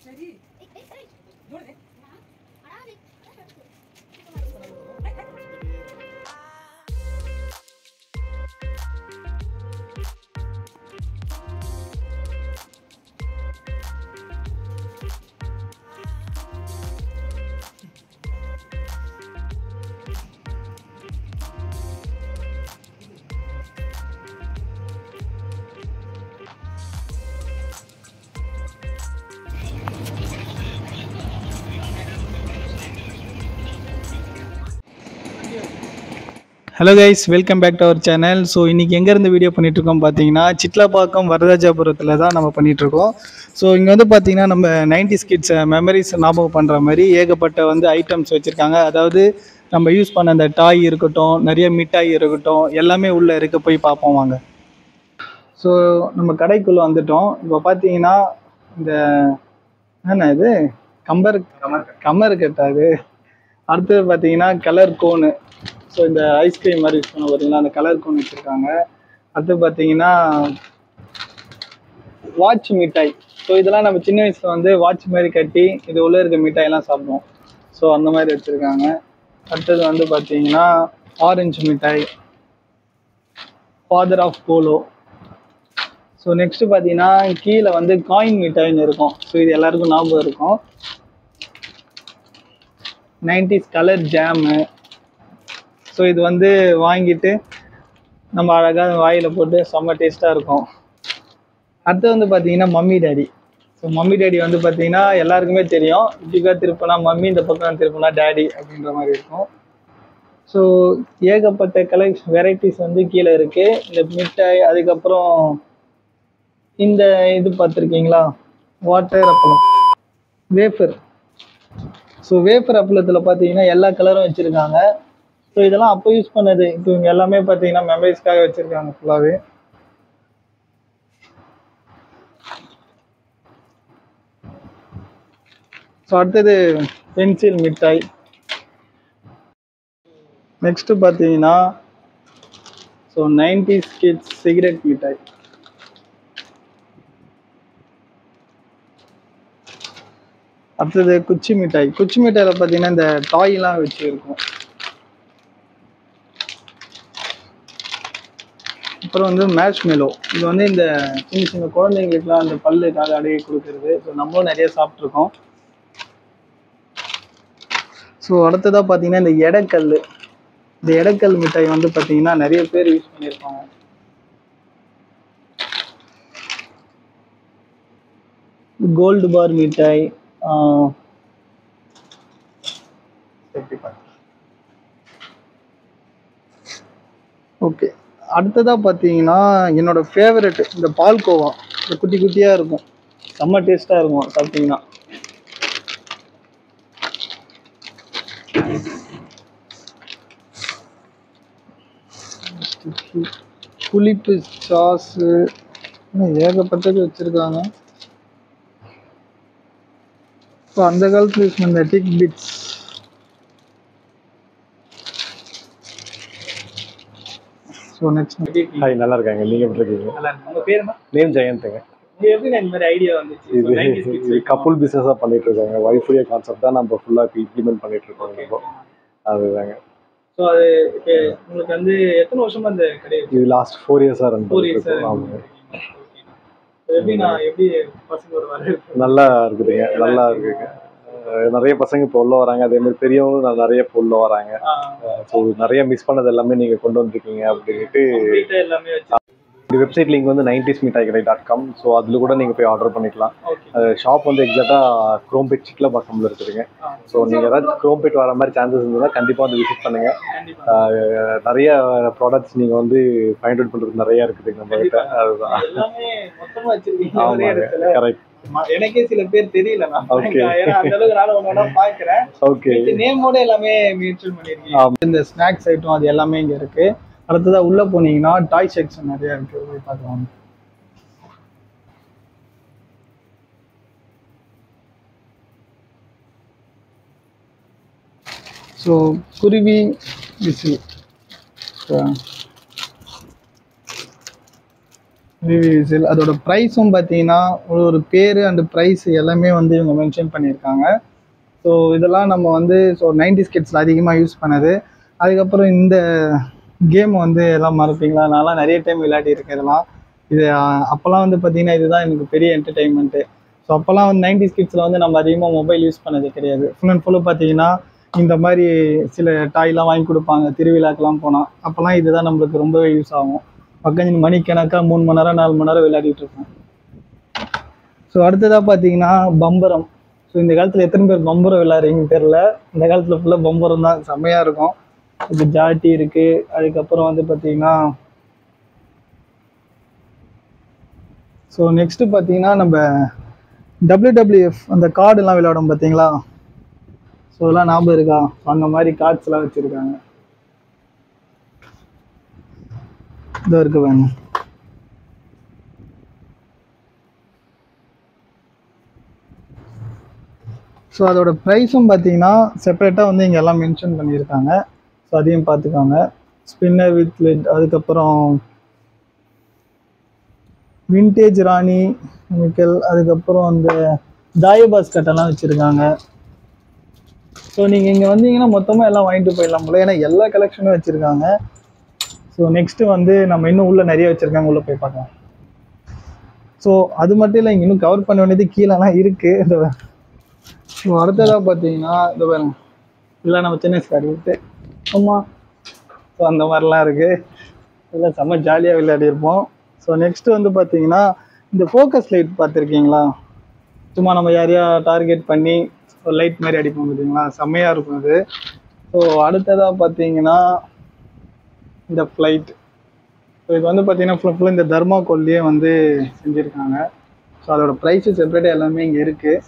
Hello guys welcome back to our channel so இன்றைக்கி எங்கேருந்து video பண்ணிகிட்ருக்கோம் பார்த்தீங்கன்னா சிட்லாப்பாக்கம் வரதராஜாபுரத்தில் தான் நம்ம பண்ணிகிட்ருக்கோம் ஸோ இங்கே வந்து பார்த்தீங்கன்னா நம்ம நைன்டி கிட்ஸ் மெமரிஸ் ஞாபகம் பண்ணுற மாதிரி ஏகப்பட்ட வந்து ஐட்டம்ஸ் வச்சுருக்காங்க அதாவது நம்ம யூஸ் பண்ண அந்த டாய் இருக்கட்டும் நிறைய மிட்டாய் இருக்கட்டும் எல்லாமே உள்ளே இருக்க போய் பார்ப்போம் வாங்க ஸோ நம்ம கடைக்குள்ளே வந்துட்டோம் இப்போ பார்த்தீங்கன்னா இந்த என்ன இது கம்பர் கம்மர் கட்டாது அடுத்தது பார்த்தீங்கன்னா கலர் கோனு ஸோ இந்த ஐஸ்கிரீம் மாதிரி யூஸ் பண்ண பார்த்தீங்கன்னா அந்த கலர் கோன் வச்சுருக்காங்க அடுத்து பார்த்தீங்கன்னா வாட்ச் மிட்டாய் ஸோ இதெல்லாம் நம்ம சின்ன வயசில் வந்து வாட்ச் மாதிரி கட்டி இது உள்ளே இருக்க மிட்டாயெல்லாம் சாப்பிடுவோம் ஸோ அந்த மாதிரி வச்சுருக்காங்க அடுத்தது வந்து பார்த்தீங்கன்னா ஆரஞ்சு மிட்டாய் father of Polo so next பார்த்தீங்கன்னா கீழே வந்து காயின் மிட்டாய்னு இருக்கும் ஸோ இது எல்லாருக்கும் ஞாபகம் இருக்கும் நைன்டிஸ் கலர் ஜாமு ஸோ இது வந்து வாங்கிட்டு நம்ம அழகாக வாயில் போட்டு செம்ம டேஸ்ட்டாக இருக்கும் அடுத்து வந்து பார்த்தீங்கன்னா mummy daddy so mummy daddy வந்து பார்த்தீங்கன்னா எல்லாருக்குமே தெரியும் இப்படிக்கா திருப்பினா மம்மி இந்த பக்கம் திருப்பினா டேடி அப்படின்ற மாதிரி இருக்கும் ஸோ ஏகப்பட்ட கலெக்ஷன் வெரைட்டிஸ் வந்து கீழே இருக்குது இந்த மிட்டாய் அதுக்கப்புறம் இந்த இது பார்த்துருக்கீங்களா வாட்டர் அப்பளம் வேஃபர் ஸோ வேஃபர் அப்பளத்தில் பார்த்தீங்கன்னா எல்லா கலரும் வச்சுருக்காங்க ஸோ இதெல்லாம் அப்போ யூஸ் பண்ணது இப்போ இவங்க எல்லாமே பார்த்தீங்கன்னா மெமரிஸ்க்காக வச்சுருக்காங்க ஃபுல்லாகவே ஸோ அடுத்தது பென்சில் மிட்டாய் நெக்ஸ்ட்டு பார்த்தீங்கன்னா ஸோ நைன்டிஸ் கிட்ஸ் சிகரெட் மிட்டாய் அடுத்தது குச்சி மிட்டாய் குச்சி மிட்டாயில் பார்த்தீங்கன்னா இந்த டாய்லாம் வச்சு இருக்கும் அப்புறம் வந்து மேஷ் மெலோ இது வந்து இந்த சின்ன சின்ன குழந்தைங்களுக்குலாம் அந்த பல்லுக்காக அடைய கொடுக்கறது ஸோ நம்மளும் நிறைய சாப்பிட்ருக்கோம் ஸோ அடுத்ததாக பார்த்தீங்கன்னா இந்த எடைக்கல் இந்த எடைக்கல் மிட்டாய் வந்து பார்த்தீங்கன்னா நிறைய பேர் யூஸ் பண்ணியிருப்பாங்க கோல்டு பார் மிட்டாய் ஓகே அடுத்ததாக பார்த்தீங்கன்னா என்னோட ஃபேவரெட் இந்த பால்கோவா இந்த குட்டி குட்டியாக இருக்கும் செம்ம டேஸ்ட்டாக இருக்கும் சாப்பிட்டீங்கன்னா புளிப்பு சாஸு இன்னும் ஏகப்பட்டது வச்சுருக்காங்க இப்போ அந்த காலத்தில் யூஸ் பண்ண டிக் பிட்ஸ் ஸோ நெக்ஸ்ட் ஹாய் நல்லா இருக்காங்க நீங்க எப்படி இருக்கீங்க உங்க பேர் என்ன நேம் ஜெயந்த்ங்க உங்களுக்கு எப்படி இந்த மாதிரி ஐடியா வந்துச்சு இது இது கப்புள் பிசினஸா பண்ணிட்டு இருக்காங்க ஒய்ஃபுடைய கான்செப்ட் தான் நம்ம ஃபுல்லா இப்போ இம்ப்ளிமெண்ட் பண்ணிட்டு இருக்கோம் இப்போ அதுதாங்க ஸோ அது இப்போ உங்களுக்கு வந்து எத்தனை வருஷமா இந்த கடை இது லாஸ்ட் ஃபோர் இயர்ஸா ரன் ஃபோர் பண்ணிட்டு இயர்ஸ் இருக்கோம் ஆமாங்க எப்படி நான் எப்படி பசங்களோட வரவேற்பு நல்லா இருக்குதுங்க நல்லா இருக்குங்க அஹ் நிறைய பசங்க இப்போ உள்ள வராங்க அதே மாதிரி பெரியவங்களும் ந- நிறைய இப்போ உள்ள வராங்க ஸோ நிறைய மிஸ் பண்ணது எல்லாமே நீங்க கொண்டு வந்திருக்கீங்க அப்படின்ட்டு கம்ப்ளீட்டாக எல்லாமே வச்சு இந்த வெப்சைட் லிங்க் வந்து நைன்டிஸ் மிட்டாய் கடை டாட் காம் ஸோ அதில் கூட நீங்கள் போய் ஆர்டர் பண்ணிக்கலாம் ஓகே ஷாப் வந்து எக்ஸாக்டாக குரோம்பேட் சிட்லபாக்கம்ல இருக்குதுங்க ஸோ நீங்கள் ஏதாவது குரோம்பேட் வர மாதிரி சான்சஸ் இருந்ததுன்னா கண்டிப்பாக வந்து விசிட் பண்ணுங்கள் கண்டிப்பா நிறைய ப்ராடக்ட்ஸ் நீங்கள் வந்து ஃபைண்ட் அவுட் பண்ணுறது நிறைய இருக்குது நம்ம கிட்ட அதுதான் எல்லாமே மொத்தமா வச்சிருக்கீங்க ஒரே ஆமாங்க இடத்துல கரெக்ட் ம- எனக்கே சில பேர் தெரியல நான் Okay. ஏன்னா அந்த அளவுக்கு நானும் ஒன்னொன்னா பாக்குறேன் ஓகே நேமோட எல்லாமே மென்ஷன் பண்ணிருக்கீங்க இந்த ஸ்நாக்ஸ் ஐட்டம் அது எல்லாமே இங்க இருக்கு அடுத்ததா உள்ள போனீங்கன்னா டாய் செக்ஷன் நிறைய இருக்கு போய் பார்க்கலாம் ஸோ குருவி விசில் விவி விசில் அதோட ப்ரைஸும் பார்த்தீங்கன்னா ஒரு ஒரு பேர் அண்ட் ப்ரைஸ் எல்லாமே வந்து இவங்க மென்ஷன் பண்ணியிருக்காங்க ஸோ இதெல்லாம் நம்ம வந்து ஸோ நைன்டி ஸ்கிட்ஸில் அதிகமாக யூஸ் பண்ணது அதுக்கப்புறம் இந்த கேம் வந்து எல்லாம் மறப்பீங்களா நான்லாம் நிறைய டைம் விளையாடி இருக்கேன் இதெல்லாம் இது அஹ், அப்போல்லாம் வந்து பார்த்தீங்கன்னா இதுதான் எனக்கு பெரிய என்டர்டைன்மெண்ட்டு ஸோ அப்போல்லாம் வந்து நைன்டி ஸ்கிட்ஸில் வந்து நம்ம அதிகமாக மொபைல் யூஸ் பண்ணது கிடையாது ஃபுல் அண்ட் ஃபுல்லு பார்த்தீங்கன்னா இந்த மாதிரி சில டாய்லாம் வாங்கி கொடுப்பாங்க திருவிழாக்கெல்லாம் போனால் அப்போல்லாம் இதுதான் நம்மளுக்கு ரொம்பவே யூஸ் ஆகும் பக்கஞ்சு மணிக்கணக்காக மூணு மணி நேரம் நாலு மணி நேரம் விளையாடிட்டு இருப்போம் ஸோ அடுத்ததாக பார்த்தீங்கன்னா பம்பரம் ஸோ இந்த காலத்தில் எத்தனை பேர் பம்பரம் விளையாடுறீங்கன்னு தெரில இந்த காலத்தில் ஃபுல்லாக பம்பரம் தான் செம்மையாக இருக்கும் இது ஜாட்டி இருக்குது அதுக்கப்புறம் வந்து பார்த்தீங்கன்னா ஸோ நெக்ஸ்ட்டு பார்த்தீங்கன்னா நம்ம டபிள்யூடபிள்யூஎஃப் அந்த கார்டுலாம் விளையாடும் பார்த்தீங்களா ஸோ இதெல்லாம் ஞாபகம் இருக்கா அந்த மாதிரி கார்ட்ஸ்லாம் வச்சுருக்காங்க இதோ இருக்கு வேணும் ஸோ அதோட ப்ரைஸும் பார்த்தீங்கன்னா செப்பரேட்டாக வந்து இங்கே எல்லாம் மென்ஷன் பண்ணியிருக்காங்க ஸோ அதையும் பார்த்துக்கோங்க ஸ்பின்னர் வித் லெட் அதுக்கப்புறம் விண்டேஜ் ராணி கெமிக்கல் அதுக்கப்புறம் அந்த தாயபாஸ் கட்டெல்லாம் வச்சுருக்காங்க ஸோ நீங்கள் இங்கே வந்தீங்கன்னா மொத்தமாக எல்லாம் வாங்கிட்டு போயிடலாம் போல ஏன்னா எல்லா கலெக்ஷனும் வச்சுருக்காங்க ஸோ நெக்ஸ்ட்டு வந்து நம்ம இன்னும் உள்ளே நிறைய வச்சுருக்காங்க உள்ளே போய் பார்க்கலாம் ஸோ அது மட்டும் இல்லை இங்கே இன்னும் கவர் பண்ண வேண்டியது கீழெல்லாம் இருக்குது இந்த ஸோ அடுத்ததாக பார்த்தீங்கன்னா இந்த பாருங்க இல்லை நம்ம சின்ன ஸ்காடி விட்டு ஆமாம் ஸோ அந்த மாதிரிலாம் இருக்குது இதெல்லாம் செம்ம ஜாலியாக விளையாடிருப்போம் ஸோ நெக்ஸ்ட்டு வந்து பார்த்தீங்கன்னா இந்த ஃபோக்கஸ் லைட் பார்த்துருக்கீங்களா சும்மா நம்ம யாரையா டார்கெட் பண்ணி ஒரு லைட் மாதிரி அடிப்போம் பார்த்தீங்களா செம்மையாக இருக்கும் அது ஸோ அடுத்ததாக பார்த்தீங்கன்னா இந்த ஃப்ளைட் ஸோ இது வந்து பார்த்தீங்கன்னா ஃபுல் ஃபுல்லாக இந்த தர்மாக்கோல்லையே வந்து செஞ்சுருக்காங்க ஸோ அதோட ப்ரைஸு செப்பரேட்டாக எல்லாமே இங்கே இருக்குது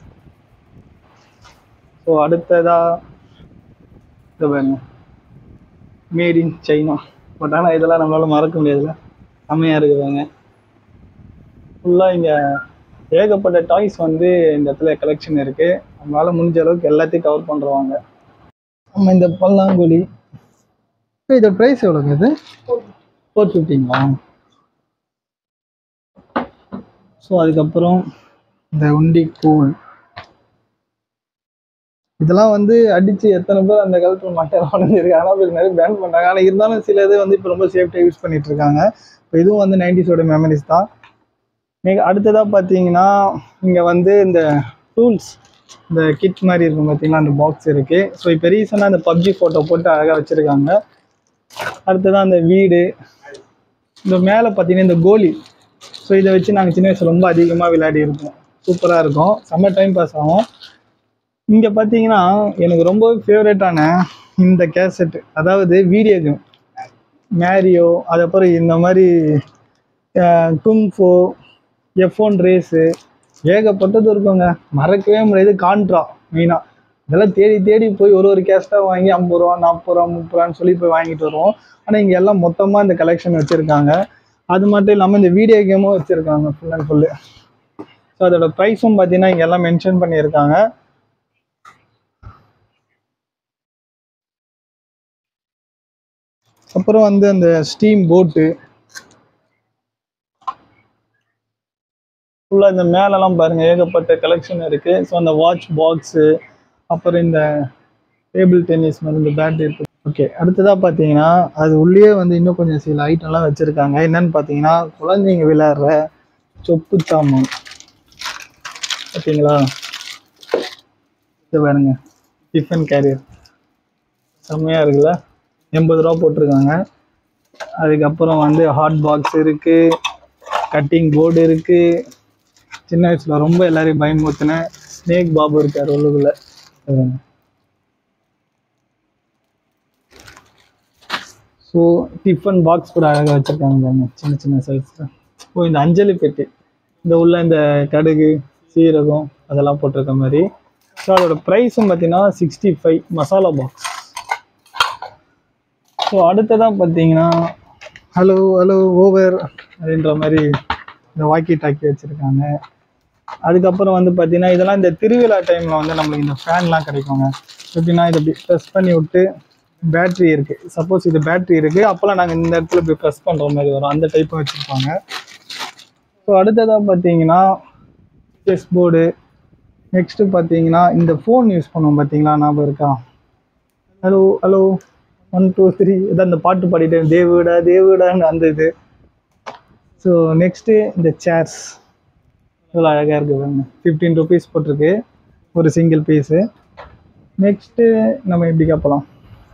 ஸோ அடுத்ததாக இது பாருங்க மேட் இன் சைனா பட் ஆனால் இதெல்லாம் நம்மளால மறக்க முடியாதுல்ல செம்மையாக இருக்குதுங்க ஃபுல்லாக இங்கே ஏகப்பட்ட டாய்ஸ் வந்து இந்த இடத்துல கலெக்ஷன் இருக்குது நம்மளால முடிஞ்ச அளவுக்கு எல்லாத்தையும் கவர் பண்ணுறவாங்க நம்ம இந்த பல்லாங்குழி இப்போ இதோட ப்ரைஸ் எவ்வளோங்க இது ஃபோர் ஃபிஃப்டிங்களா ஸோ அதுக்கப்புறம் இந்த உண்டி கூழ் இதெல்லாம் வந்து அடிச்சு எத்தனை பேர் அந்த காலத்தில் மட்டன் உடஞ்சிருக்கு ஆனால் பேர் நிறைய பேன் பண்ணாங்க ஆனால் இருந்தாலும் சில இது வந்து இப்போ ரொம்ப சேஃப்டியாக யூஸ் பண்ணிட்டு இருக்காங்க இப்போ இதுவும் வந்து நைன்டிஸோட மெமரிஸ் தான் நீங்கள் அடுத்ததாக பார்த்தீங்கன்னா இங்கே வந்து இந்த டூல்ஸ் இந்த கிட் மாதிரி இருக்கும் பார்த்தீங்களா அந்த பாக்ஸ் இருக்குது ஸோ இப்போ ரீசெண்டாக அந்த பப்ஜி ஃபோட்டோ போட்டு அழகாக வச்சுருக்காங்க அடுத்ததான் அந்த வீடு இந்த மேலே பார்த்தீங்கன்னா இந்த கோலி ஸோ இதை வச்சு நாங்கள் சின்ன வயசுல ரொம்ப அதிகமாக விளையாடி இருப்போம் சூப்பராக இருக்கும் செம்ம டைம் பாஸ் ஆகும் இங்கே பார்த்தீங்கன்னா எனக்கு ரொம்ப ஃபேவரட்டான இந்த கேசட் அதாவது வீடியோ கேம் மேரியோ அதுக்கப்புறம் இந்த மாதிரி குங்ஃபோ எஃப் ஒன் ரேஸு ஏகப்பட்டது இருக்குங்க மறக்கவே முடியாது கான்ட்ரா மெயினாக இதெல்லாம் தேடி தேடி போய் ஒரு ஒரு கேஸ்ட்டாக வாங்கி ஐம்பது ரூபா நாற்பது ரூபா முப்பது ரூபான்னு சொல்லி போய் வாங்கிட்டு வருவோம் ஆனால் இங்கே எல்லாம் மொத்தமாக இந்த கலெக்ஷன் வச்சுருக்காங்க அது மட்டும் இல்லாமல் இந்த வீடியோ கேமும் வச்சுருக்காங்க ஃபுல் அண்ட் ஃபுல்லு ஸோ அதோட ப்ரைஸும் பார்த்தீங்கன்னா இங்கே எல்லாம் மென்ஷன் பண்ணியிருக்காங்க அப்புறம் வந்து அந்த ஸ்டீம் போட்டு ஃபுல்லாக இந்த மேலெல்லாம் பாருங்கள் ஏகப்பட்ட கலெக்ஷன் இருக்குது ஸோ அந்த வாட்ச் பாக்ஸு அப்புறம் இந்த டேபிள் டென்னிஸ் மாதிரி இந்த பேட் இருக்கு ஓகே அடுத்ததாக பார்த்தீங்கன்னா அது உள்ளேயே வந்து இன்னும் கொஞ்சம் சில ஐட்டம்லாம் வச்சுருக்காங்க என்னன்னு பார்த்தீங்கன்னா குழந்தைங்க விளையாடுற சொப்பு சாமான் பார்த்தீங்களா இது பாருங்க டிஃபன் கேரியர் செம்மையாக இருக்குல்ல எண்பது ரூபா போட்டிருக்காங்க அதுக்கப்புறம் வந்து ஹாட் பாக்ஸ் இருக்குது கட்டிங் போர்டு இருக்குது சின்ன வயசில் ரொம்ப எல்லாரையும் பயமுறுத்தினேன் ஸ்னேக் பாபு இருக்கார் உள்ளுக்குள்ள ஸோ டிஃபன் பாக்ஸ் கூட அழகாக வச்சுருக்காங்க பாருங்க சின்ன சின்ன சைஸில் ஓ இந்த அஞ்சலி பெட்டி இந்த உள்ள இந்த கடுகு சீரகம் அதெல்லாம் போட்டிருக்க மாதிரி ஸோ அதோட ப்ரைஸும் பார்த்தீங்கன்னா சிக்ஸ்டி ஃபைவ் மசாலா பாக்ஸ் ஸோ அடுத்ததாக பார்த்தீங்கன்னா ஹலோ ஹலோ ஓவர் அப்படின்ற மாதிரி இந்த வாக்கி டாக்கி வச்சுருக்காங்க அதுக்கப்புறம் வந்து பார்த்தீங்கன்னா இதெல்லாம் இந்த திருவிழா டைமில் வந்து நம்மளுக்கு இந்த ஃபேன்லாம் கிடைக்குங்க எப்படின்னா இதை இப்படி ப்ரெஸ் பண்ணி விட்டு பேட்ரி இருக்குது சப்போஸ் இது பேட்ரி இருக்குது அப்போல்லாம் நாங்கள் இந்த இடத்துல இப்படி ப்ரெஸ் பண்ணுற மாதிரி வரும் அந்த டைப்பும் வச்சுருப்பாங்க ஸோ அடுத்ததாக பார்த்தீங்கன்னா செஸ் போர்டு நெக்ஸ்ட்டு பார்த்தீங்கன்னா இந்த ஃபோன் யூஸ் பண்ணுவோம் பார்த்தீங்களா ஞாபகம் இருக்கா hello hello one two three இதான் இந்த பாட்டு பாடிட்டேன் தேவுடா தேவுடான்னு அந்த இது ஸோ நெக்ஸ்ட்டு இந்த சேர்ஸ் இவ்வளோ அழகாக இருக்குது பாருங்க ஃபிஃப்டீன் ருபீஸ் போட்டிருக்கு ஒரு சிங்கிள் பீஸு நெக்ஸ்ட்டு நம்ம எப்படி காப்பலாம்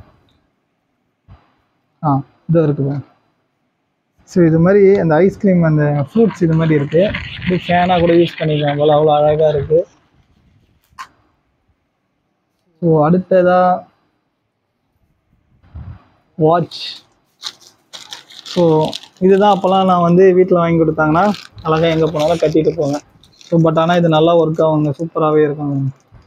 ஆ இதோ இருக்குது பாருங்க ஸோ இது மாதிரி அந்த ஐஸ்கிரீம் அந்த ஃப்ரூட்ஸ் இது மாதிரி இருக்குது இது ஃபேனாக கூட யூஸ் பண்ணிக்கலாம் போல் அவ்வளோ அழகாக இருக்குது ஸோ அடுத்ததாக வாட்ச் ஸோ இதுதான் அப்போல்லாம் நான் வந்து வீட்டில் வாங்கி கொடுத்தாங்கன்னா அழகாக எங்கே போனாலும் கட்டிட்டு போவேன் ஸோ பட் ஆனால் இது நல்லா ஒர்க் ஆகுங்க சூப்பராகவே இருக்கும்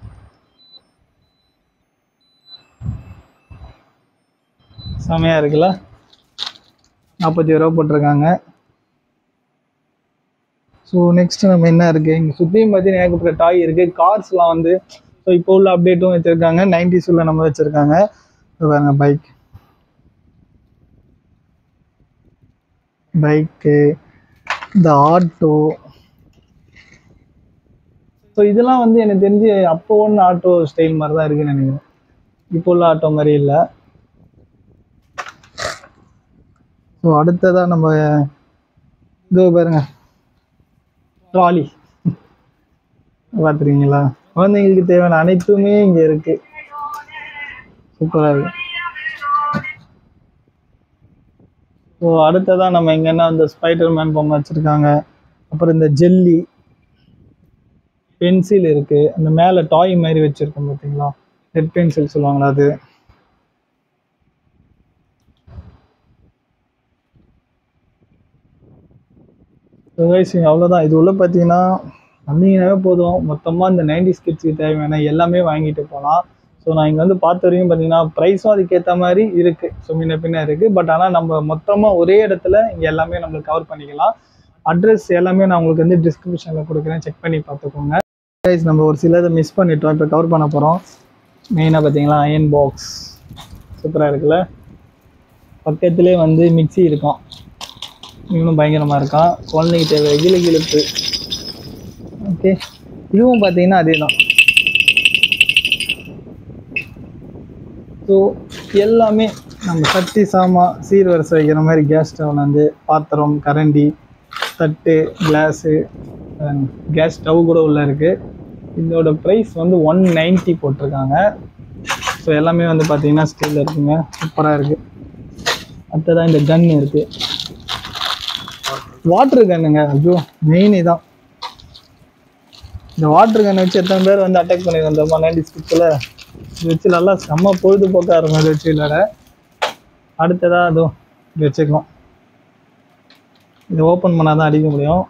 செமையாக இருக்குல்ல நாற்பத்தி ரூபா போட்டிருக்காங்க ஸோ நெக்ஸ்ட் நம்ம என்ன இருக்குது இங்கே சுற்றியும் பார்த்தீங்கன்னா ஏகப்பட்ட டாய் இருக்குது கார்ஸ்லாம் வந்து ஸோ இப்போ உள்ள அப்டேட்டும் வச்சுருக்காங்க நைன்டிஸ் உள்ள நம்ம வச்சுருக்காங்க பாருங்க பைக் பைக்கு இந்த ஆட்டோ ஸோ இதெல்லாம் வந்து எனக்கு தெரிஞ்சு அப்போ ஒன்று ஆட்டோ ஸ்டைல் மாதிரி தான் இருக்குன்னு நினைக்கிறேன் இப்போ உள்ள ஆட்டோ மாதிரி இல்லை ஸோ அடுத்ததாக நம்ம இதோ பாருங்க ட்ராலி பார்த்துருக்கீங்களா குழந்தைங்களுக்கு தேவையான அனைத்துமே இங்கே இருக்கு சூப்பராக இருக்கு ஸோ அடுத்ததாக நம்ம எங்கன்னா இந்த ஸ்பைடர் மேன் பொம்மை வச்சுருக்காங்க அப்புறம் இந்த ஜெல்லி பென்சில் இருக்கு அந்த மேலே டாய் மாதிரி வச்சுருக்கோம் பார்த்தீங்களா ரெட் பென்சில் சொல்லுவாங்களா அது கைஸ் அவ்வளோதான் இது உள்ள பார்த்தீங்கன்னா வந்தீங்கன்னாவே போதும் மொத்தமாக இந்த நைன்டி ஸ்கிட்ஸுக்கு தேவையான எல்லாமே வாங்கிட்டு போகலாம் ஸோ நான் இங்கே வந்து பார்த்த வரைக்கும் பார்த்தீங்கன்னா ப்ரைஸும் அதுக்கேற்ற மாதிரி இருக்குது ஸோ முன்ன பின்ன இருக்குது பட் ஆனால் நம்ம மொத்தமாக ஒரே இடத்துல இங்கே எல்லாமே நம்மளுக்கு கவர் பண்ணிக்கலாம் அட்ரஸ் எல்லாமே நான் உங்களுக்கு வந்து டிஸ்கிரிப்ஷனில் கொடுக்குறேன் செக் பண்ணி பார்த்துக்கோங்க கைஸ் நம்ம ஒரு சிலதை மிஸ் பண்ணிட்டோம் இப்போ கவர் பண்ண போகிறோம் மெயினாக பார்த்தீங்களா அயன் பாக்ஸ் சூப்பராக இருக்குல்ல பக்கத்துலேயே வந்து மிக்ஸி இருக்கும் இவனும் பயங்கரமாக இருக்கான் குழந்தைக்கு தேவை கிளு கிழுப்பு ஓகே இதுவும் பார்த்தீங்கன்னா அதே தான் ஸோ எல்லாமே நம்ம சட்டி சாமா சீர்வரிசை வைக்கிற மாதிரி கேஸ் ஸ்டவ்ல வந்து பாத்திரம் கரண்டி தட்டு கிளாஸு கேஸ் ஸ்டவ் கூட உள்ள இருக்குது இதோட ப்ரைஸ் வந்து ஒன் நைன்ட்டி போட்டிருக்காங்க ஸோ எல்லாமே வந்து பார்த்தீங்கன்னா ஸ்டீலில் இருக்குங்க சூப்பராக இருக்குது அடுத்ததான் இந்த கன் இருக்குது வாட்டர் கன்னுங்க ஐயோ மெயின் இதான் இந்த வாட்டர் கன் வச்சு எத்தனை பேர் வந்து அட்டாக் பண்ணி வந்தோமா நைன்டி ஸ்கிட்ஸில் இது வச்சு நல்லா செம்ம பொழுதுபோக்காக இருக்கும் இதை வச்சு விளையாட அடுத்ததாக அதோ இது வச்சுக்கலாம் இதை ஓப்பன் பண்ணால் தான் அடிக்க முடியும்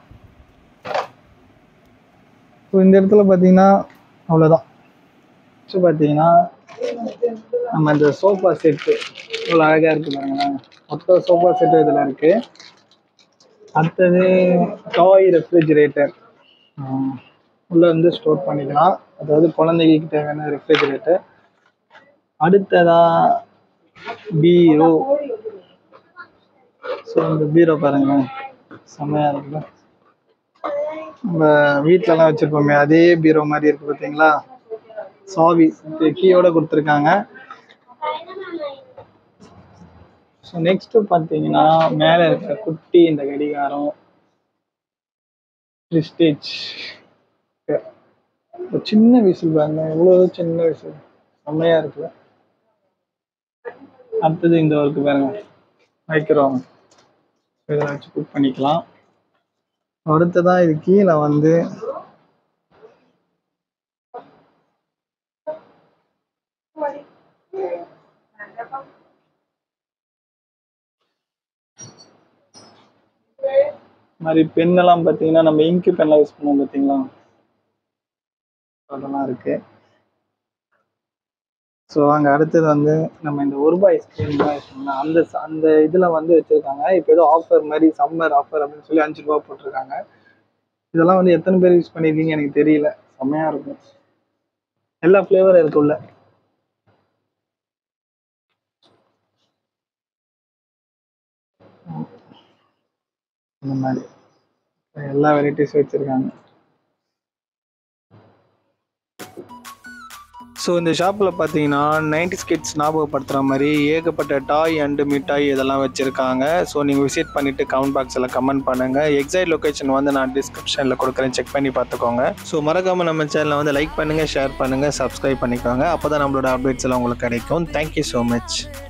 ஸோ இந்த இடத்துல பார்த்தீங்கன்னா அவ்வளோதான் ஸோ பார்த்தீங்கன்னா நம்ம இந்த சோஃபா செட்டு இவ்வளோ அழகாக இருக்குது பாருங்களேன் மொத்த சோஃபா செட்டு இதில் இருக்குது அடுத்தது டாய் ரெஃப்ரிஜிரேட்டர் உள்ளே வந்து ஸ்டோர் பண்ணிக்கலாம் அதாவது குழந்தைகளுக்கு தேவையான ரெஃப்ரிஜிரேட்டர் அடுத்ததா பீரோ ஸோ இந்த பீரோ பாருங்க செம்மையாக இருக்குல்ல நம்ம வீட்டிலலாம் வச்சுருப்போமே அதே பீரோ மாதிரி இருக்கு பார்த்தீங்களா சாவி கீயோட கொடுத்துருக்காங்க ஸோ நெக்ஸ்ட்டு பார்த்தீங்கன்னா மேலே இருக்கிற குட்டி இந்த கடிகாரம் ப்ரிஸ்டேஜ் ஒரு சின்ன விசில் பாருங்க எவ்வளோ சின்ன விசில் செம்மையாக இருக்குல்ல அடுத்தது இந்த ஒர்க்கு பாருங்க வைக்கிறோம் இதில் வச்சு குக் பண்ணிக்கலாம் அடுத்ததான் இது கீழே வந்து மாதிரி பெண்ணெல்லாம் பார்த்தீங்கன்னா நம்ம இங்கு பென்லாம் யூஸ் பண்ணுவோம் பார்த்தீங்களா அதெல்லாம் இருக்கு ஸோ அங்கே அடுத்தது வந்து நம்ம இந்த ஒரு ரூபாய் ஐஸ்கிரீம் தான் யூஸ் பண்ணலாம் அந்த ச- அந்த இதில் வந்து வச்சுருக்காங்க இப்போ ஏதோ ஆஃபர் மாதிரி சம்மர் ஆஃபர் அப்படின்னு சொல்லி அஞ்சு ரூபா போட்டிருக்காங்க இதெல்லாம் வந்து எத்தனை பேர் யூஸ் பண்ணியிருக்கீங்க எனக்கு தெரியல செம்மையாக இருக்கும் எல்லா ஃப்ளேவரும் இருக்குல்ல இந்த மாதிரி எல்லா வெரைட்டிஸ் வச்சுருக்காங்க ஸோ இந்த ஷாப்பில் பார்த்தீங்கன்னா நைன்டி கிட்ஸ் ஞாபகப்படுத்துகிற மாதிரி ஏகப்பட்ட டாய் அண்டு மிட்டாய் இதெல்லாம் வச்சுருக்காங்க ஸோ நீங்கள் விசிட் பண்ணிவிட்டு கமெண்ட் பாக்ஸில் கமெண்ட் பண்ணுங்கள் எக்ஸாக்ட் லொக்கேஷன் வந்து நான் டிஸ்கிரிப்ஷனில் கொடுக்குறேன் செக் பண்ணி பார்த்துக்கோங்க ஸோ மறக்காமல் நம்ம சேனலை வந்து லைக் பண்ணுங்கள் ஷேர் பண்ணுங்கள் சப்ஸ்கிரைப் பண்ணிக்கோங்க அப்போ தான் நம்மளோட அப்டேட்ஸ் எல்லாம் உங்களுக்கு கிடைக்கும் தேங்க்யூ ஸோ மச்